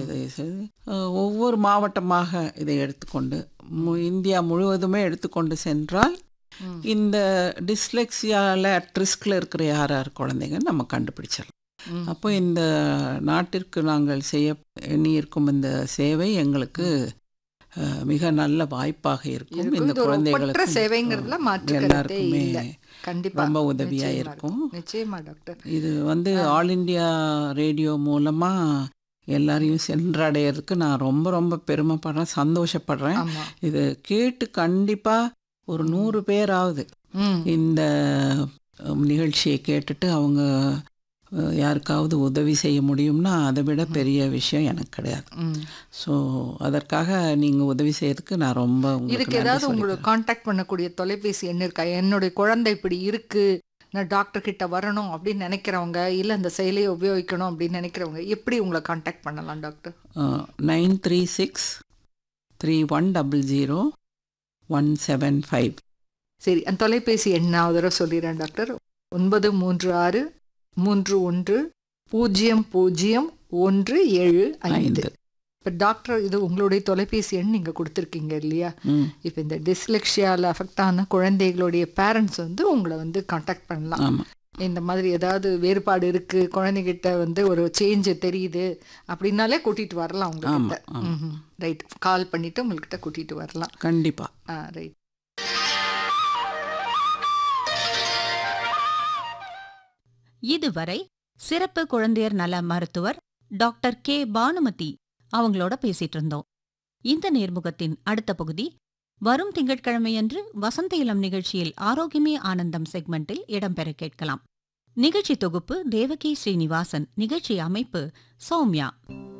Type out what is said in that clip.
இதை செய்து, அஹ், ஒவ்வொரு மாவட்டமாக இதை எடுத்துக்கொண்டு மு- இந்தியா முழுவதுமே எடுத்துக்கொண்டு சென்றால் ம். இந்த டிஸ்லெக்சியாவில் ரிஸ்கில் இருக்கிற யார் யார் குழந்தைங்க நம்ம கண்டுபிடிச்சிடலாம் ம். அப்போ இந்த நாட்டிற்கு நாங்கள் செய்ய எண்ணியிருக்கும் இந்த சேவை எங்களுக்கு அஹ், மிக நல்ல வாய்ப்பாக இருக்கும் இருக்கும். இந்த இது ஒரு ஒப்பற்ற குழந்தைகளுக்கு சேவைங்கிறதுல மாற்று கருத்தே எல்லாருக்குமே இல்ல கண்டிப்பா ரொம்ப உதவியா நிச்சயமா இருக்கும் நிச்சயமா டாக்டர் இது வந்து ஆல் இந்தியா ரேடியோ மூலமா எல்லாரையும் சென்றடையிறதுக்கு நான் ரொம்ப ரொம்ப பெருமைப்படுறேன் சந்தோஷப்படுறேன் ஆமா இது கேட்டு கண்டிப்பா ஒரு நூறு பேராவது ம் இந்த அஹ், நிகழ்ச்சியை கேட்டுட்டு அவங்க அஹ், யாருக்காவது உதவி செய்ய முடியும்னா அதை விட பெரிய விஷயம் எனக்கு கிடையாது ம் ஸோ அதற்காக நீங்கள் உதவி செய்யறதுக்கு நான் ரொம்ப உங்களுக்கு இதுக்கு நன்றி ஏதாவது உங்களை சொல்லிக்கிறேன். காண்டாக்ட் பண்ணக்கூடிய தொலைபேசி எண் இருக்கா என்னுடைய குழந்தை இப்படி இருக்கு நான் டாக்டர் கிட்ட வரணும் அப்படின்னு நினைக்கிறவங்க இல்ல அந்த செயலியை உபயோகிக்கணும் அப்படின்னு நினைக்கிறவங்க எப்படி உங்களை காண்டாக்ட் பண்ணலாம் doctor nine three six three one double zero one seven five சரி அந்த தொலைபேசி எண் நான் ஒரு தடவை சொல்லிடுறேன் டாக்டர் ஒன்பது மூன்று ஆறு மூன்று ஒன்று பூஜ்ஜியம் பூஜ்ஜியம் ஒன்று ஏழு ஐந்து ஐந்து இப்போ டாக்டர் இது உங்களுடைய தொலைபேசி எண் நீங்கள் கொடுத்துருக்கீங்க இல்லையா ம் இப்போ இந்த டிஸ்லெக்ஷியாவில் அஃபெக்ட் ஆன குழந்தைகளுடைய பேரண்ட்ஸ் வந்து உங்களை வந்து காண்டாக்ட் பண்ணலாம் ஆமாம் இந்த மாதிரி ஏதாவது வேறுபாடு இருக்கு குழந்தைகிட்ட வந்து ஒரு சேஞ்ச் தெரியுது அப்படின்னாலே கூட்டிட்டு வரலாம் உங்ககிட்ட ஆமா, ஆமா. ரைட் கால் பண்ணிட்டு உங்ககிட்ட கூட்டிட்டு வரலாம் கண்டிப்பாக ஆ ரைட் இதுவரை சிறப்பு குழந்தையர் நல மருத்துவர் டாக்டர் கே பானுமதி அவங்களோட பேசிட்டு இருந்தோம் இந்த நேர்முகத்தின் அடுத்த பகுதி வரும் திங்கட்கிழமையன்று வசந்த இளம் நிகழ்ச்சியில் ஆரோக்கியமே ஆனந்தம் செக்மெண்டில் இடம்பெற கேட்கலாம் நிகழ்ச்சி தொகுப்பு தேவகி ஸ்ரீனிவாசன் நிகழ்ச்சி அமைப்பு சௌமியா